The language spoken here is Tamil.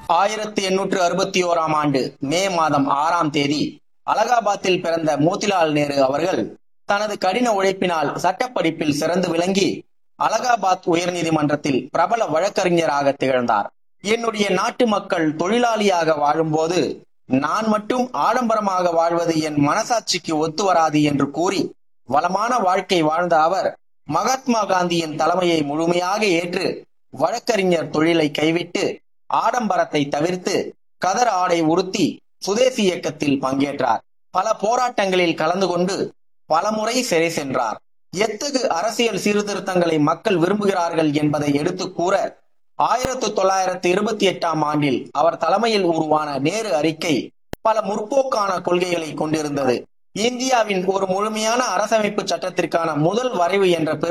ஆயிரத்தி எண்ணூற்று அறுபத்தி ஓராம் ஆண்டு மே மாதம் ஆறாம் தேதி அலகாபாத்தில் பிறந்த மோதிலால் நேரு அவர்கள் தனது கடின உழைப்பினால் சட்டப்படிப்பில் சிறந்து விளங்கி அலகாபாத் உயர்நீதிமன்றத்தில் பிரபல வழக்கறிஞராக திகழ்ந்தார் என்னுடைய நாட்டு மக்கள் தொழிலாளியாக வாழும்போது நான் மட்டும் ஆடம்பரமாக வாழ்வது என் மனசாட்சிக்கு ஒத்து வராது என்று கூறி வளமான வாழ்க்கை வாழ்ந்த அவர் மகாத்மா காந்தியின் தலைமையை முழுமையாக ஏற்று வழக்கறிஞர் தொழிலை கைவிட்டு ஆடம்பரத்தை தவிர்த்து கதர் ஆடை உடுத்தி சுதேசி இயக்கத்தில் பங்கேற்றார் பல போராட்டங்களில் கலந்து கொண்டு பலமுறை சிறை சென்றார் எத்தகு அரசியல் சீர்திருத்தங்களை மக்கள் விரும்புகிறார்கள் என்பதை எடுத்து கூற ஆயிரத்தி தொள்ளாயிரத்தி இருபத்தி எட்டாம் ஆண்டில் அவர் தலைமையில் உருவான நேரு அறிக்கை பல முற்போக்கான கொள்கைகளை கொண்டிருந்தது இந்தியாவின் ஒரு முழுமையான அரசமைப்பு சட்டத்திற்கான முதல் வரைவு என்ற பெரு